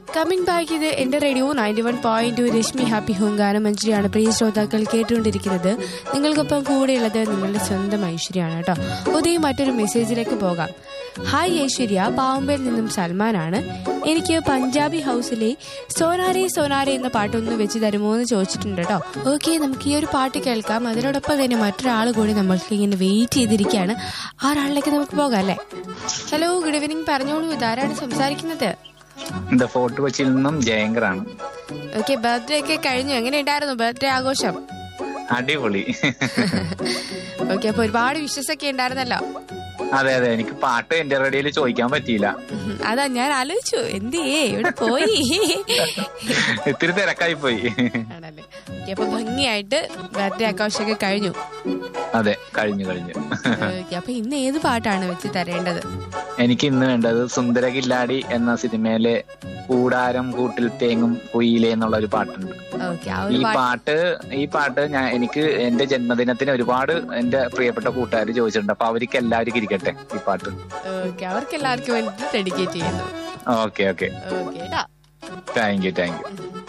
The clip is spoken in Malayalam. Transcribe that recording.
കമ്മിങ് ബാക്ക് ഇത് എന്റെ radio ninety one point Rashmi happy home ഗാനം മഞ്ജരിയാണ് പ്രിയ ശ്രോതാക്കൾ കേട്ടുകൊണ്ടിരിക്കുന്നത് നിങ്ങൾക്കൊപ്പം കൂടെയുള്ളത് നിങ്ങളുടെ സ്വന്തം ഐശ്വര്യമാണ് കേട്ടോ ഉദയ മറ്റൊരു മെസ്സേജിലേക്ക് പോകാം ഹായ് ഐശ്വര്യ പാവമ്പയിൽ നിന്നും സൽമാനാണ് എനിക്ക് പഞ്ചാബി ഹൗസിലെ സോനാരെ സോനാരെ എന്ന പാട്ടൊന്ന് വെച്ച് തരുമോ എന്ന് ചോദിച്ചിട്ടുണ്ട് കേട്ടോ ഓക്കെ നമുക്ക് ഈ ഒരു പാട്ട് കേൾക്കാം അതിനോടൊപ്പം തന്നെ മറ്റൊരാൾ കൂടി നമ്മൾക്ക് ഇങ്ങനെ വെയിറ്റ് ചെയ്തിരിക്കുകയാണ് ആ ഒരാളിലേക്ക് നമുക്ക് പോകാം അല്ലേ ഹലോ ഗുഡ് ഈവനിങ് പറഞ്ഞോളൂ ഇതാരാണ് സംസാരിക്കുന്നത് ഇത് ഫോർട്ട് കൊച്ചിയിൽ നിന്നും ജയങ്കറാണ് ഓക്കെ ബർത്ത്ഡേ ഒക്കെ കഴിഞ്ഞു എങ്ങനെ ഉണ്ടായിരുന്നു ബർത്ത്ഡേ ആഘോഷം അടിപൊളി ഓക്കെ അപ്പൊ ഒരുപാട് വിഷസ് ഒക്കെ ഉണ്ടായിരുന്നല്ലോ അതെ അതെ എനിക്ക് പാട്ട് എന്റെ റേഡിയോയിൽ ചോദിക്കാൻ പറ്റിയില്ല ഉം, അതാ ഞാൻ ആലോചിച്ചു എന്തേ ഇവിടെ പോയി ഇത്തിരി തിരക്കായി പോയി ആണല്ലേ ഓക്കെ അപ്പൊ ഭംഗിയായിട്ട് ബർത്ത്ഡേ ആഘോഷമൊക്കെ കഴിഞ്ഞു അതെ കഴിഞ്ഞു കഴിഞ്ഞു ഓക്കെ അപ്പൊ ഇന്ന് ഏത് പാട്ടാണ് വെച്ച് തരേണ്ടത് എനിക്ക് ഇന്ന് വേണ്ടത് സുന്ദര കില്ലാടി എന്ന സിനിമയിലെ കൂടാരം കൂട്ടിൽ തേങ്ങും കുയിലേ എന്നുള്ള ഒരു പാട്ടുണ്ട് ഓക്കെ ആ ഈ ഒരു പാട്ട് പാട്ട് ഈ പാട്ട് ഞാൻ എനിക്ക് എന്റെ ജന്മദിനത്തിന് ഒരുപാട് എന്റെ പ്രിയപ്പെട്ട കൂട്ടുകാർ ചോദിച്ചിട്ടുണ്ട് അപ്പൊ അവർക്ക് എല്ലാവർക്കും ഇരിക്കട്ടെ ഈ പാട്ട് ഓക്കെ അവർക്ക് എല്ലാവർക്കും വേണ്ടിട്ട് ഡെഡിക്കേറ്റ് ചെയ്യുന്നു ഓക്കെ ഓക്കെ ഓക്കെ കേട്ടോ താങ്ക് യു താങ്ക് യു ഉം.